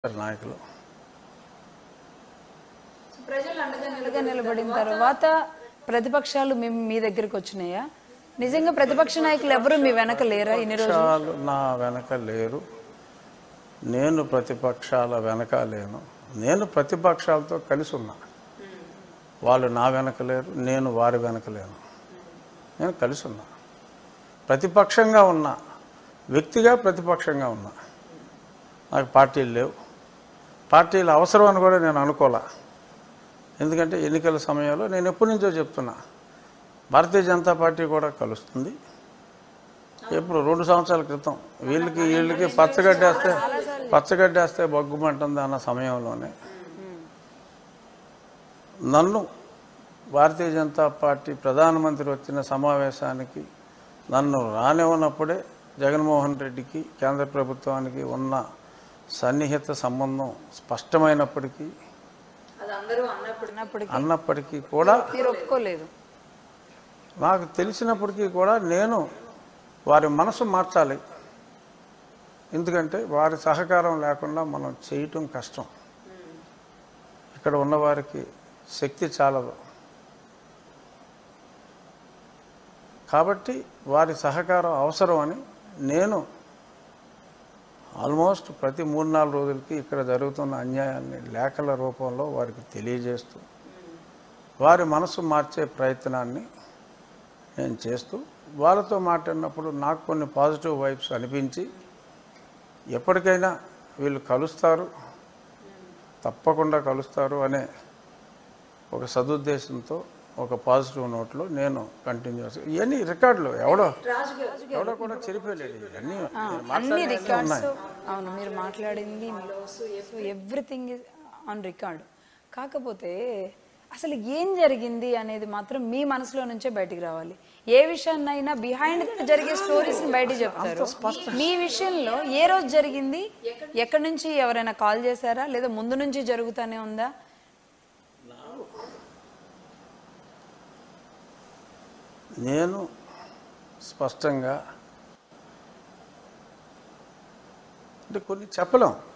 నాయకులు ప్రజలు అండగా అండగా నిలబడిన తర్వాత ప్రతిపక్షాలు మీ మీ దగ్గరికి వచ్చినాయా నిజంగా ప్రతిపక్ష నాయకులు ఎవరు మీ వెనక లేరా ఇన్ని రోజులు పక్షాలు నా వెనక లేరు నేను ప్రతిపక్షాల వెనక లేను నేను ప్రతిపక్షాలతో కలిసి ఉన్నా వాళ్ళు నా వెనక లేరు నేను వారి వెనక లేను నేను కలిసి ఉన్నా ప్రతిపక్షంగా ఉన్నా వ్యక్తిగా ప్రతిపక్షంగా ఉన్నా నాకు పార్టీలు లేవు పార్టీలు అవసరం అని కూడా నేను అనుకోలే ఎందుకంటే ఎన్నికల సమయంలో నేను ఎప్పటి నుంచో చెప్తున్నా భారతీయ జనతా పార్టీ కూడా కలుస్తుంది ఎప్పుడు రెండు సంవత్సరాల క్రితం వీళ్ళకి వీళ్ళకి పచ్చగడ్డేస్తే పచ్చగడ్డేస్తే బొగ్గుమంటుంది అన్న సమయంలోనే నన్ను భారతీయ జనతా పార్టీ ప్రధానమంత్రి వచ్చిన సమావేశానికి నన్ను రానివ్వనప్పుడే జగన్మోహన్ రెడ్డికి కేంద్ర ప్రభుత్వానికి ఉన్న సన్నిహిత సంబంధం స్పష్టమైనప్పటికీ అది అందరూ అన్నప్పుడు అన్నప్పటికీ అన్నప్పటికీ కూడా మీరు ఒప్పుకోలేదు నాకు తెలిసినప్పటికీ కూడా నేను వారి మనసు మార్చాలి ఎందుకంటే వారి సహకారం లేకుండా మనం చేయటం కష్టం ఇక్కడ ఉన్నవారికి శక్తి చాలదు కాబట్టి వారి సహకారం అవసరమని నేను ఆల్మోస్ట్ ప్రతి మూడు నాలుగు రోజులకి ఇక్కడ జరుగుతున్న అన్యాయాన్ని లేఖల రూపంలో వారికి తెలియజేస్తూ వారి మనసు మార్చే ప్రయత్నాన్ని నేను చేస్తూ వాళ్ళతో మాట్లాడినప్పుడు నాకు కొన్ని పాజిటివ్ వైబ్స్ అనిపించి ఎప్పటికైనా వీళ్ళు కలుస్తారు తప్పకుండా కలుస్తారు అనే ఒక సదుద్దేశంతో ఒక పాజిటివ్ నోట్లో నేను కంటిన్యూ ఇవన్నీ రికార్డులు ఎవడో రాజు గారు ఎవడో కూడా చెరిపోయలేదు ఇవన్నీ నేను అన్ని మాట్లాడినవన్నీ రికార్డ్స్ ఉన్నాయి అవును మీరు మాట్లాడింది ఎవ్రీథింగ్ ఇస్ ఆన్ రికార్డ్ కాకపోతే అసలు ఏం జరిగింది అనేది మాత్రం మీ మనసులో నుంచే బయటికి రావాలి ఏ విషయాన్నైనా బిహైండ్ జరిగే స్టోరీస్ బయటికి చెప్తారు మీ విషయంలో ఏ రోజు జరిగింది ఎక్కడి నుంచి ఎవరైనా కాల్ చేశారా లేదా ముందు నుంచి జరుగుతానే ఉందా నేను స్పష్టంగా అంటే కొన్ని చెప్పలేం